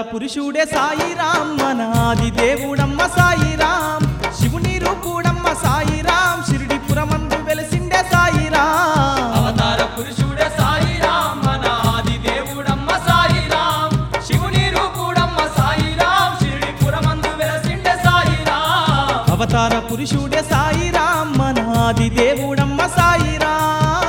పురుషుడే సాయిరాం మన ఆది దేవుడమ్మ సాయిరాం శివుని రూపుడమ్మ సాయిరాం షిరిడిపురమందు వెలిసిండే సాయిరాం అవతార పురుషుడే సాయిరాం మన ఆది దేవుడమ్మ సాయిరాం శివుని రూపుడమ్మ సాయిరాం షిరిడిపురమందు వెలసిండే సాయిరాం అవతార పురుషుడే సాయిరాం మన ఆది దేవుడమ్మ సాయిరాం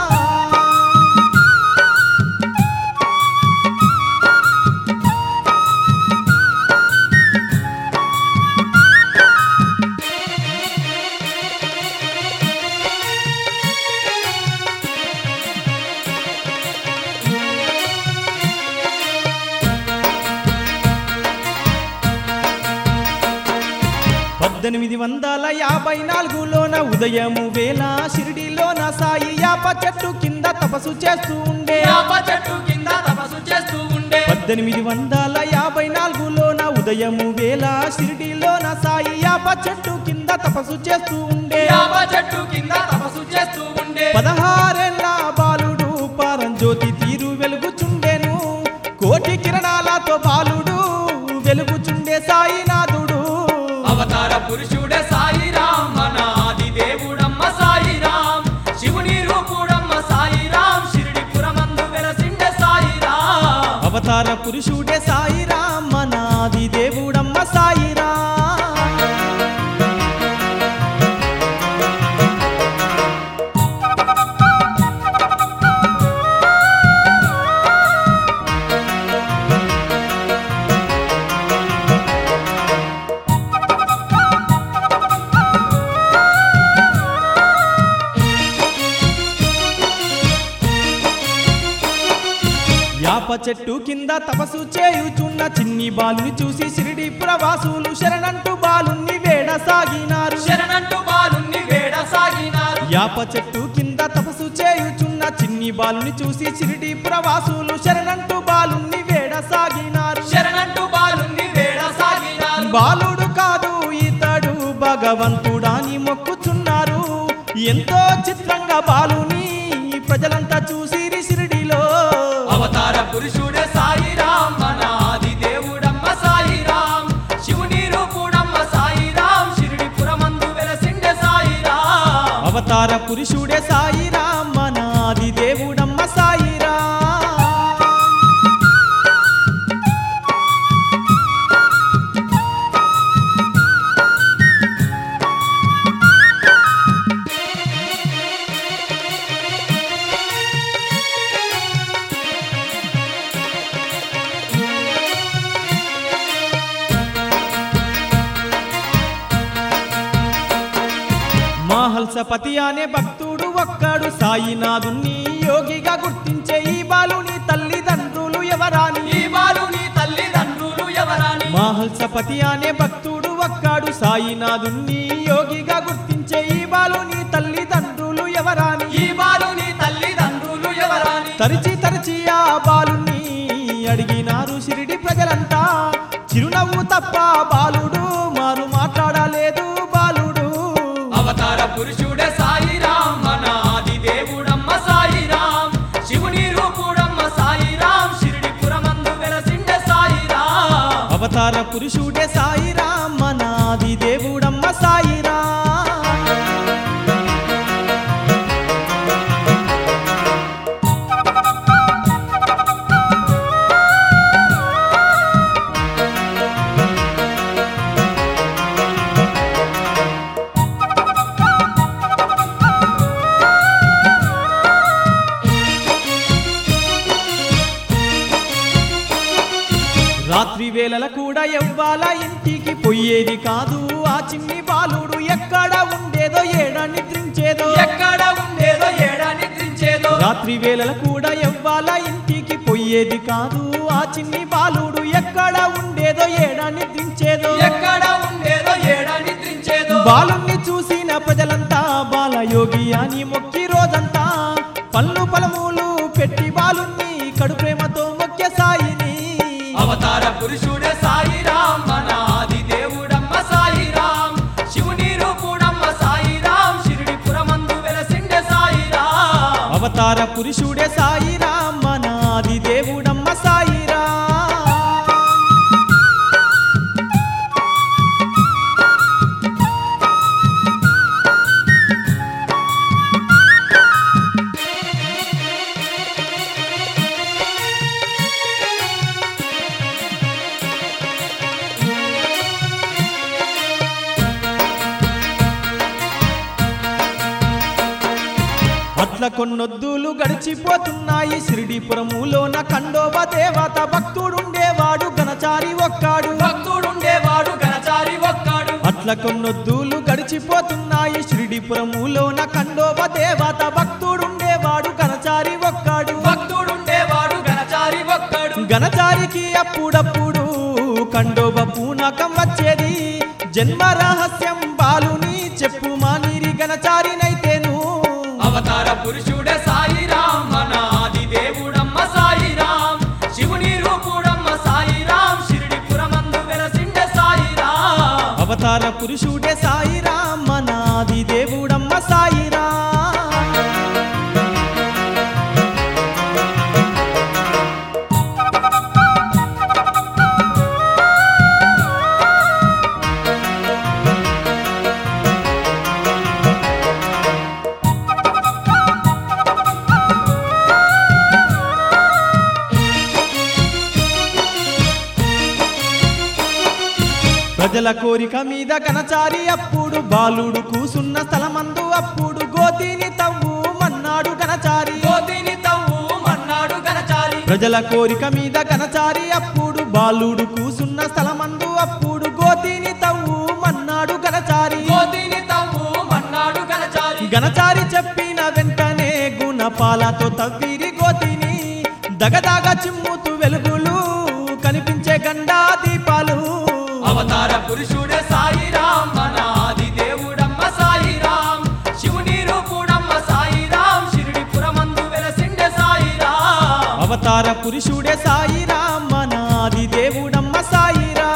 పద్దెనిమిది వందల యాభై నాలుగులోన ఉదయము వేళ షిరిడిలోన సాయి యాప చెట్టు కింద తపస్సు చేస్తూ ఉండే యాప చెట్టు కింద తపస్సు చేస్తూ ఉండే పద్దెనిమిది వందల యాభై నాలుగులోన ఉదయము వేళ షిరిడిలోన సాయి యాప చెట్టు కింద తపస్సు చేస్తూ ఉండే యాప చెట్టు కింద తపస్సు చేస్తూ ఉండే పదహారేళ్ళ బాలుడు పారంజ్యోతి తీరు వెలుగుచుండెను కోటి కిరణాలతో బాలుడు వెలుగుచుండే సాయినాథుడు అవతార పురుషుడే సాయిరాం మన ఆది దేవుడమ్మ సాయిరాం శివుని రూపుడమ్మ సాయిరాం షిరిడిపురమందు వెలసిండే సాయిరాం అవతార పురుషుడే సాయిరాం మన ఆది దేవుడమ్మ సాయిరాం యాప చెట్టు కింద తపస్సు చేయుచున్న చిన్ని బాలుని చూసి షిరిడి ప్రవాసులు శరణంటూ బాలుని వేడ సాగినారు శరణంటూ బాలుని వేడ సాగినారు యాప చెట్టు కింద తపస్సు చేయుచున్న చిన్ని బాలుని చూసి షిరిడి ప్రవాసులు శరణంటూ బాలుని వేడ సాగినారు శరణంటూ బాలుని వేడ సాగినారు బాలుడు కాదు ఇతడు భగవంతుడాని మొక్కుచున్నారు ఎంతో చిత్రంగా బాలుని ప్రజలంతా చూసి షిరిడిలో అవతార పురుషుడే సాయిరాం మన ఆది దేవుడమ్మ సాయిరాం శివుని రూపుడమ్మ సాయిరాం షిరిడిపురమందు వెలసిండే సాయిరాం అవతార పురుషుడే సాయిరాం మన ఆది దేవుడమ్మ సాయిరాం మహల్సపతి అనే భక్తుడు ఒక్కడు సాయినాథుని యోగిగా గుర్తించే ఈ బాలుని తల్లిదండ్రులు ఎవరాని ఈ బాలుని తల్లిదండ్రులు ఎవరాని మహల్సపతి అనే భక్తుడు ఒక్కడు సాయినాథుని యోగిగా గుర్తించే ఈ బాలుని తల్లిదండ్రులు ఎవరాని ఈ బాలుని తల్లిదండ్రులు ఎవరాని తరిచి తరిచి ఆ బాలుని అడిగినారు షిరిడి ప్రజలంతా చిరునవ్వు తప్ప బాలుడు మారు మాట్లాడలేదు బాలుడు అవతార పురుషుడే సాయిరాం మన ఆది దేవుడమ్మ సాయిరాం శివుని రూపుడమ్మ సాయిరాం షిరిడిపురమందు వెలసిండే సాయిరాం అవతార పురుషుడే సాయిరాం మన ఆది దేవుడమ్మ సాయిరాం రాత్రి వేళల కూడా ఎవ్వాల ఇంటికి పోయేది కాదు ఆ చిన్ని బాలుడు ఎక్కడ ఉండేదో ఏడా నిద్రించేదో ఎక్కడ ఉండేదో ఏడా నిద్రించేదో రాత్రి వేళల కూడా ఎవ్వాల ఇంటికి పోయేది కాదు ఆ చిన్ని బాలుడు ఎక్కడ ఉండేదో ఏడా నిద్రించేదో ఎక్కడ ఉండేదో ఏడా నిద్రించేదో బాలుణ్ణి చూసిన ప్రజలంతా బాలయోగి అని మొక్కి రోజంతా పళ్ళు పలములు పెట్టి బాలుణ్ణి కడు ప్రేమతో మొక్కే సాయిని అవతార పురుషుడే సాయిరాం మన ఆది దేవుడమ్మ సాయిరాం శివుని రూపుడమ్మ సాయిరాం షిరిడిపురమందు వెలసిండే సాయిరాం అవతార పురుషుడే సాయిరాం మన ఆది దేవుడమ్మ సాయిరాం కొన్నొద్దులు గడిచిపోతున్నాయి షిరిడిపురములోన కండోబ దేవత భక్తుడుండేవాడు గణచారి ఒక్కాడు భక్తుడుండేవాడు గణచారి ఒక్కాడు అట్ల కొన్నొద్దులు గడిచిపోతున్నాయి షిరిడిపురములోన కండోబ దేవత భక్తుడుండేవాడు గణచారి ఒక్కాడు భక్తుడుండేవాడు గణచారి ఒక్కడు గణచారికి అప్పుడప్పుడు కండోబ పూనకం వచ్చేది జన్మ రహస్యం బాలుని చెప్పు మానిరి గణచారినైతేను అవతార పురుషుడే సాయిరాం మన ఆది దేవుడమ్మ సాయిరాం శివుని రూపుడమ్మ సాయిరాం షిరిడి పురమందు వెలసిండే సాయిరాం అవతార పురుషుడే సాయిరాం మనాది దేవుడమ్మ సాయిరా ప్రజల కోరిక మీద కనచారి అప్పుడు బాలుడు కూసున్న స్థలమందు అప్పుడు గోతిని తవ్వు మన్నాడు గణచారి కోతిని తవ్వు మన్నాడు గణచారి ప్రజల కోరిక మీద కనచారి అప్పుడు బాలుడు కూసున్న స్థలమందు అప్పుడు గోతిని తవ్వు మన్నాడు గణచారి కోతిని తవ్వు మన్నాడు గణచారి గణచారి చెప్పిన వెంటనే గుణపాలతో తవ్విరి గోతిని దగదాగ చిమ్ముతూ వెలుగులు కనిపించే గండా దీపాలు అవతార పురుషుడే సాయిరాం మన ఆది దేవుడమ్మ సాయిరాం శివుని రూపుడమ్మ సాయిరాం షిరిడి పురమందు వెలసిండే సాయిరాం అవతార పురుషుడే సాయిరాం మనాది దేవుడమ్మ సాయిరా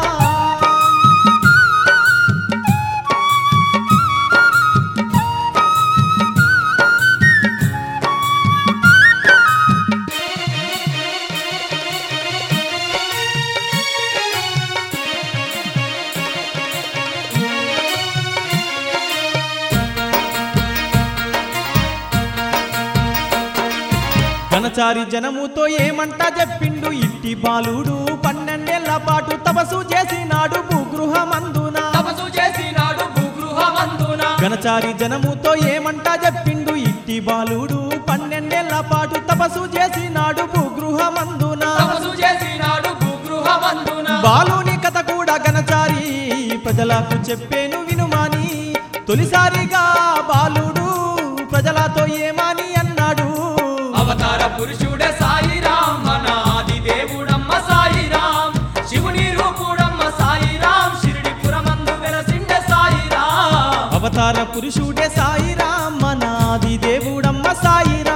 గణచారి జనముతో ఏమంట చెప్పిండు ఇట్టి బాలుడు పన్నెండేళ్ల పాటు తపస్సు చేసినాడు భూగృహమందున తపసు చేసినాడు భూగృహమందున గణచారి జనముతో ఏమంట చెప్పిండు ఇట్టి బాలుడు పన్నెండేళ్ల పాటు తపస్సు చేసినాడు భూగృహమందున తపసు చేసినాడు భూగృహమందున బాలుని కథ కూడా గణచారి ప్రజలకు చెప్పేను వినుమాని తొలిసారిగా బాలుడు ప్రజలతో ఏమని అన్నాడు అవతార పురుషుడే సాయిరాం మన ఆది దేవుడమ్మ సాయిరాం శివుని రూపుడమ్మ సాయిరాం షిరిడి పురమందు వెలసిండే సాయిరాం అవతార పురుషుడే సాయిరాం మనాది దేవుడమ్మ సాయిరా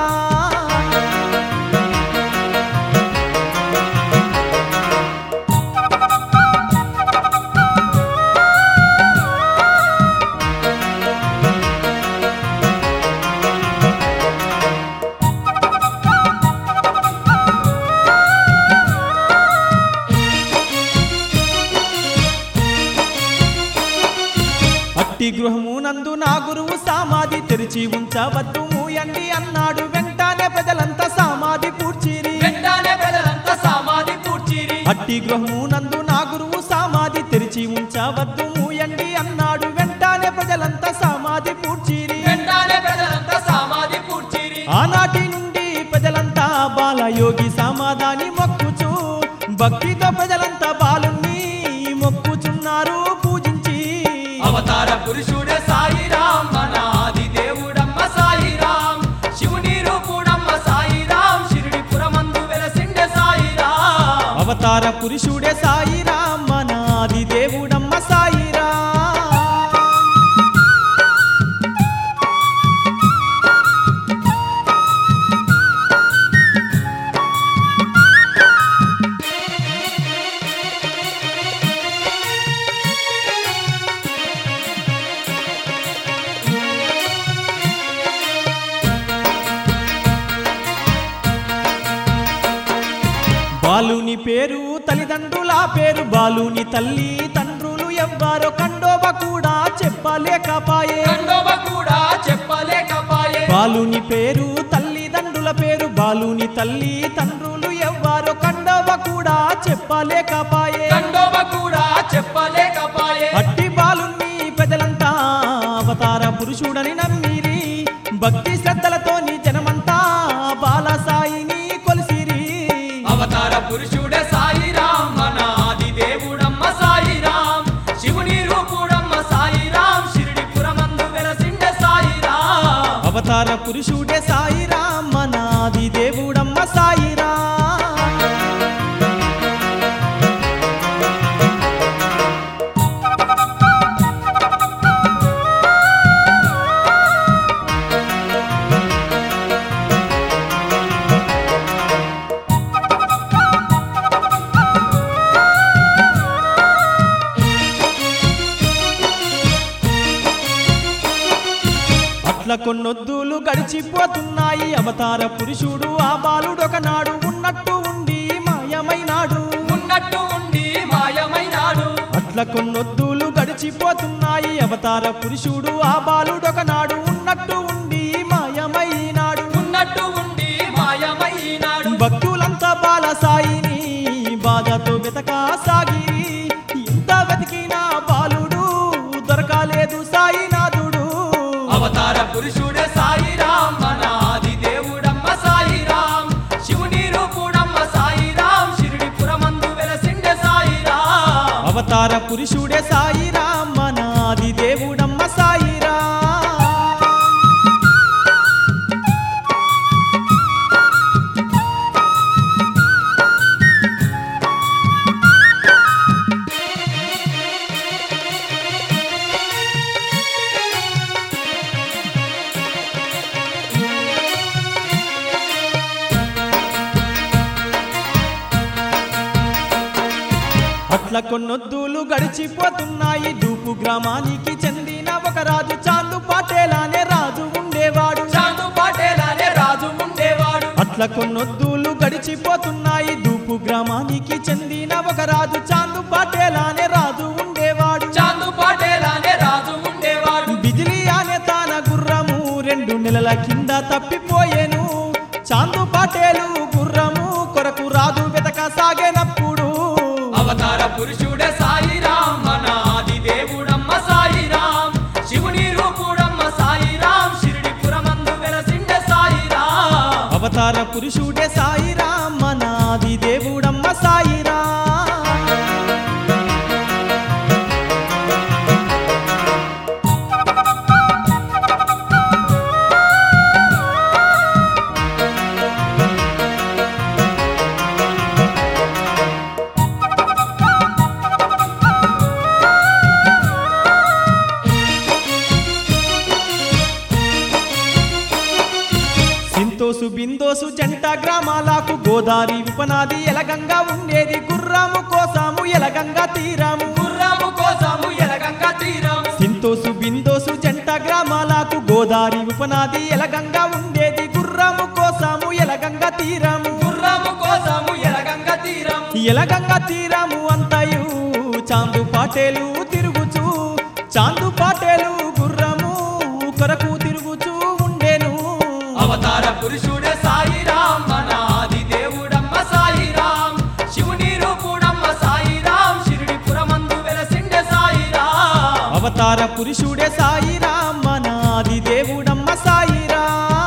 అట్టి గృహమునందు నా గురువు సమాధి తెరిచి ఉంచవద్దు మూయండి అన్నాడు వెంటనే ప్రజలంతా సమాధి కూర్చిరి వెంటనే ప్రజలంతా సమాధి కూర్చిరి అట్టి గృహమునందు నా గురువు సమాధి తెరిచి ఉంచవద్దు మూయండి అన్నాడు వెంటనే ప్రజలంతా సమాధి కూర్చిరి వెంటనే ప్రజలంతా సమాధి కూర్చిరి ఆనాటి నుండి ప్రజలంతా బాలయోగి సమాధాని మొక్కుచు భక్తితో ప్రజలంతా బాలుణ్ణి మొక్కుచున్నారు పూజించి అవతార పురుషుడే సాయిరాం మన ఆది దేవుడమ్మ సాయిరాం శివుని రూపుడమ్మ సాయిరాం షిరిడి పురమందు వెలసిండే సాయిరాం అవతార పురుషుడే సాయిరాం మనాది దేవుడమ్మ సాయిరా బాలుని పేరు తల్లిదండ్రుల పేరు బాలుని తల్లి తండ్రులు ఎవ్వరో కండోబ కూడా చెప్పలేకపాయే కండోబ కూడా చెప్పలేకపాయే బాలుని పేరు తల్లిదండ్రుల పేరు బాలుని తల్లి తండ్రులు ఎవ్వరో కండోబ కూడా చెప్పలేకపాయే కండోబ కూడా చెప్పలేకపాయే అట్టి బాలుని ప్రజలంతా అవతార పురుషుడని నమ్మిరి భక్తి శ్రద్ధలతో నీ అవతార పురుషుడే సాయిరాం మనాది దేవుడమ్మ సాయిరా అట్ల కొన్నొద్దులు గడిచిపోతున్నాయి అవతార పురుషుడు ఆ బాలుడొకనాడు ఉన్నట్టు ఉండి మాయమైనాడు ఉన్నట్టు ఉండి మాయమైనాడు అట్ల కొన్నొద్దులు గడిచిపోతున్నాయి అవతార పురుషుడు ఆ బాలుడొకనాడు ఉన్నట్టు ఉండి మాయమైనాడు ఉన్నట్టు ఉండి మాయమైనాడు భక్తులంతా బాల సాయిని బాధతో వెతకా సాగి ఎంత వెతికినా బాలుడు దొరకాలేదు సాయినాథుడు అవతార పురుషుడే సాయిరాం మన ఆది దేవుడమ్మ సాయిరాం శివుని రూపుడమ్మ సాయిరాం షిరిడి పురమందు వెలసిండే సాయిరాం అవతార పురుషుడే సాయిరాం మనాది దేవుడమ్మ సాయిరా అట్ల కొన్నొద్దులు గడిచిపోతున్నాయి దూపు గ్రామానికి చెందిన ఒక రాజు చాందు పాటేలానే రాజు ఉండేవాడు చాందు పాటేలానే రాజు ఉండేవాడు అట్ల కొన్నొద్దులు గడిచిపోతున్నాయి దూపు గ్రామానికి చెందిన ఒక రాజు చాందు పాటేలానే రాజు ఉండేవాడు చాందు పాటేలానే రాజు ఉండేవాడు బిజిలీ అనే తాన గుర్రము రెండు నెలల కింద తప్పిపోయేను చాందు పాటేలు గుర్రము కొరకు రాజు వెతక సాగేనప్పుడు అవతార పురుషుడే సాయిరాం మన ఆది దేవుడమ్మ సాయిరాం శివుని రూపుడమ్మ సాయిరాం షిరిడి పురమందు వెలసిండే సాయిరాం అవతార పురుషుడే సాయిరాం మనాది దేవుడమ్మ సాయిరా సింతోసు బిందోసు జంట గ్రామాలకు గోదారి ఉపనాది ఎలగంగా ఉండేది గుర్రాము కోసాము ఎలగంగా తీరాము గుర్రము కోసము ఎలగంగా తీరము సింతోసు బిందోసు జంట గ్రామాలకు గోదారి ఉపనాది ఎలగంగా ఉండేది గుర్రాము కోసాము ఎలగంగా తీరాము గుర్రము కోసము ఎలగంగా తీరము ఎలగంగా తీరాము అంతయు చాందు పాటేలు తిరుగుచు చాందు పాటేలు గుర్రము కొరకు తిరుగుచూ ఉండేను అవతార పురుషుడే సాయిరాం మన ఆది దేవుడమ్మ సాయిరాం శివుని రూపుడమ్మ సాయిరాం షిరిడి పురమందు వెలసిండే సాయిరాం అవతార పురుషుడే సాయిరాం మనాది దేవుడమ్మ సాయిరా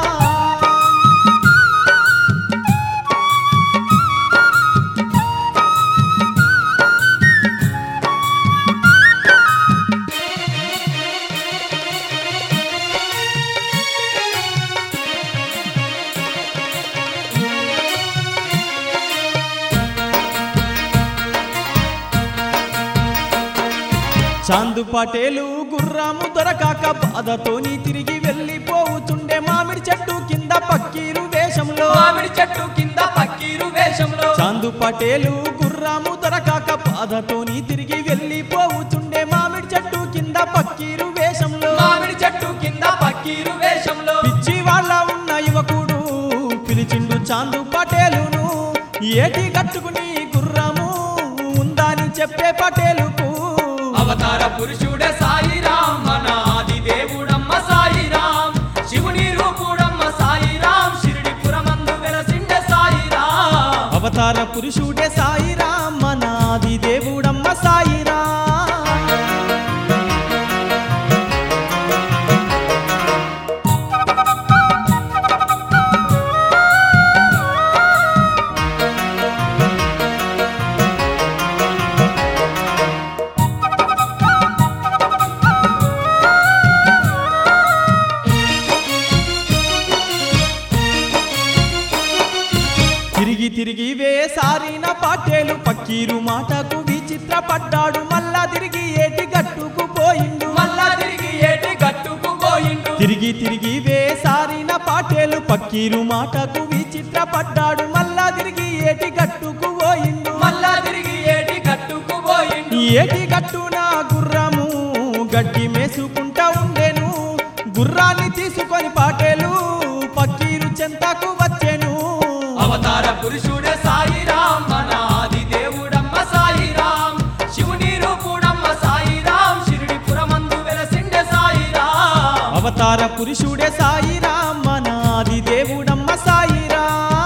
చాందు పాటేలు గుర్రాము దొరకాక బాధతోని తిరిగి వెళ్ళిపోవుచుండే మామిడి చెట్టు కింద పక్కీరు వేషంలో మామిడి చెట్టు కింద పక్కీరు వేషంలో చాందు పటేలు గుర్రాము దొరకాక బాధతోని తిరిగి వెళ్ళిపోవుచుండే మామిడి చెట్టు కింద పక్కీరు వేషంలో మామిడి చెట్టు కింద పక్కీరు వేషంలో పిచ్చి వాళ్ళ ఉన్న యువకుడు పిలిచిండు చాందు పటేలును ఏటి కట్టుకుని గుర్రము ఉందని చెప్పే పటేలుకు అవతార పురుషుడే సాయిరాం మన ఆది దేవుడమ్మ సాయిరాం శివుని రూపుడమ్మ సాయిరాం షిరిడి పురమందు వెలసిండే సాయిరాం అవతార పురుషుడే సాయిరాం మనాది దేవుడమ్మ సాయిరా సారిన పాటేలు పక్కీరు మాటకు విచిత్ర పడ్డాడు మళ్ళా తిరిగి ఏటి గట్టుకు పోయిండు మళ్ళా తిరిగి ఏటి గట్టుకు పోయిండు తిరిగి తిరిగి వేసారిన పాటేలు పక్కీరు మాటకు విచిత్ర పడ్డాడు మళ్ళా తిరిగి ఏటి గట్టుకు పోయిండు మళ్ళా తిరిగి ఏటి గట్టుకు పోయిండు ఏటి గట్టున గుర్రము గడ్డి మేసుకుంటా ఉండెను గుర్రాన్ని తీసుకొని పాటేలు పక్కీరు చెంతకు వచ్చెను అవతార పురుషుడే సాయిరాం మన ఆది దేవుడమ్మ సాయిరాం శివుని రూపుడమ్మ సాయిరాం షిరిడి పురమందు వెలసిండే సాయిరాం అవతార పురుషుడే సాయిరాం మన ఆది దేవుడమ్మ సాయిరా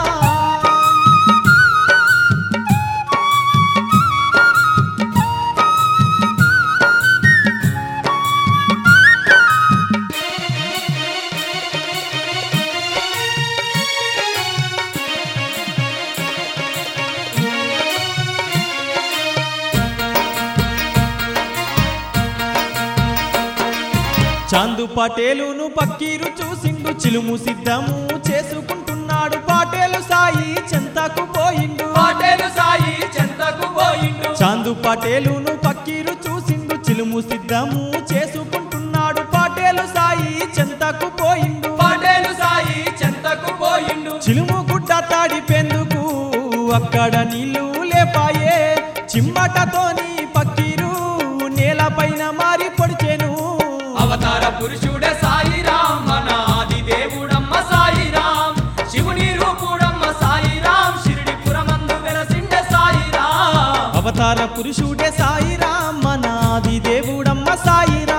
చాందు పాటేలును పక్కీరు చూసిండు చిలుము సిద్ధము చేసుకుంటున్నాడు పాటేలు సాయి చెంతకు పోయిండు పాటేలు సాయి చెంతకు పోయిండు చాందు పాటేలును పక్కీరు చూసిండు చిలుము సిద్ధము చేసుకుంటున్నాడు పాటేలు సాయి చెంతకు పోయిండు పాటేలు సాయి చెంతకు పోయిండు చిలుము గుడ్డ తాడిపెందుకు అక్కడ నీళ్లు లేపాయే చిమ్మటతోని పక్కీరు నేలపైన మారి పొడిచెను అవతార పురుషుడే సాయిరాం మన ఆది దేవుడమ్మ సాయిరాం శివుని రూపుడమ్మ సాయిరాం షిరిడి పురమందు వెలసిండే సాయిరాం అవతార పురుషుడే సాయిరాం మనాది దేవుడమ్మ సాయిరా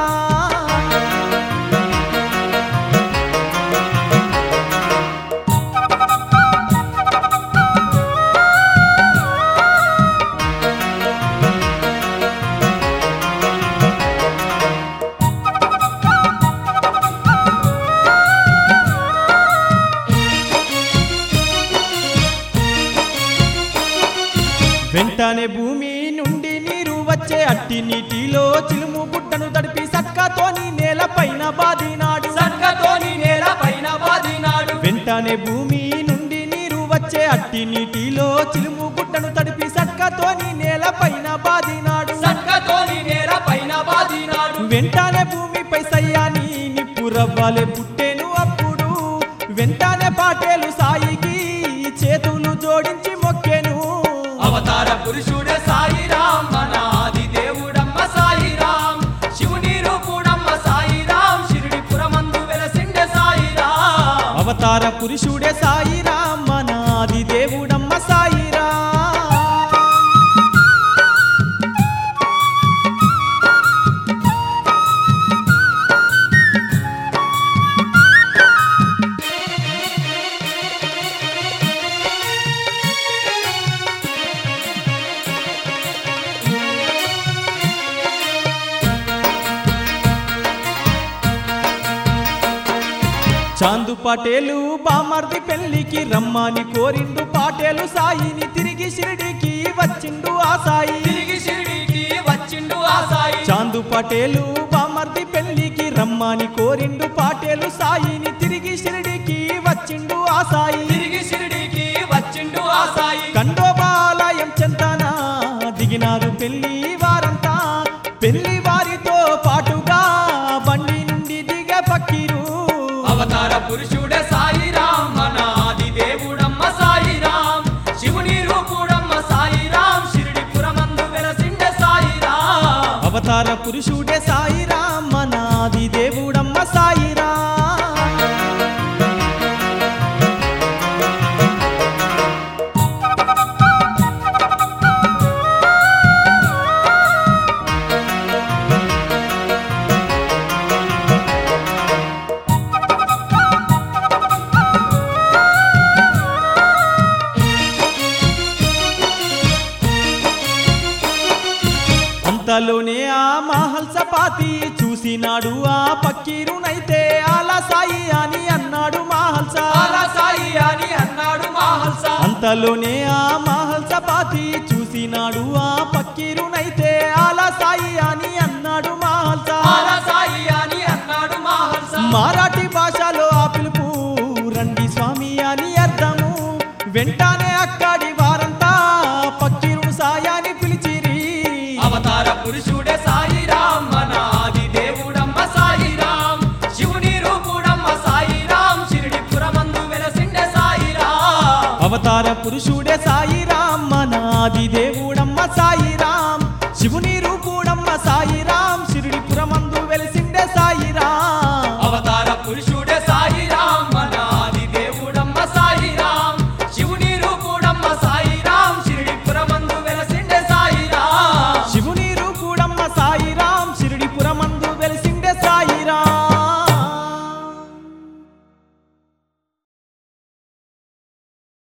వెంటనే భూమి నుండి నీరు వచ్చే అట్టి నీటిలో చిలుము గుడ్డను తడిపి సక్కతోని నేలపైన బాదినాడు సక్కతోని నేల పైన బాదినాడు వెంటనే భూమి నుండి నీరు వచ్చే అట్టి నీటిలో చిలుము గుడ్డను తడిపి సక్కతోని నేలపైన బాదినాడు సక్కతోని నేల పైన బాదినాడు వెంటనే భూమిపై సయ్యాని నిప్పు రవ్వాలే పుట్టెను అప్పుడు వెంటనే పాటేలు సాయికి చేతులు జోడించి మొక్కెను అవతార పురుషుడే సాయిరాం మన ఆది దేవుడమ్మ సాయిరాం శివుని రూపుడమ్మ సాయిరాం షిరిడి పురమందు వెలసిండే సాయిరాం అవతార పురుషుడే సాయిరాం మనాది దేవుడమ్మ సాయిరా చాందు పాటేలు బామర్ది పెళ్లికి రమ్మని కోరిండు పాటేలు సాయిని తిరిగి షిరిడికి వచ్చిండు ఆ సాయి తిరిగి షిరిడికి వచ్చిండు ఆ సాయి చాందు పటేలు బామర్ది పెళ్లికి రమ్మని కోరిండు పాటేలు సాయిని తిరిగి షిరిడికి వచ్చిండు ఆ సాయి తిరిగి షిరిడికి వచ్చిండు ఆ సాయి కండోబాలయం చెంతన దిగినారు పెళ్లి వారంతా పెళ్లి వారితో పాటుగా బండి నుండి దిగ పక్కిరు అవతార పురుషుడే సాయిరాం మన ఆది దేవుడమ్మ సాయిరాం శివుని రూపుడమ్మ సాయిరాం షిరిడి పురమందు వెలసిండే సాయిరాం అవతార పురుషుడే సాయిరాం మనాది దేవుడమ్మ సాయిరా అంతలోనే ఆ మహల్ సపాతి చూసినాడు ఆ పక్కీరునైతే అలా సాయి అని అన్నాడు మహల్సా అలా సాయి అని అన్నాడు మాహల్సా అంతలోనే ఆ మహల్ సపాతి చూసినాడు ఆ పక్కీరునైతే అలా సాయి అని అన్నాడు మహల్సా అలా సాయి అని అన్నాడు మాహల్సా మరాఠీ భాషలో ఆ పిలుపు రండి స్వామి అని అర్థము వెంటనే అక్కడి వారంతా అవతార పురుషుడే సాయిరాం మన ఆది దేవుడమ్మ సాయిరాం శివుని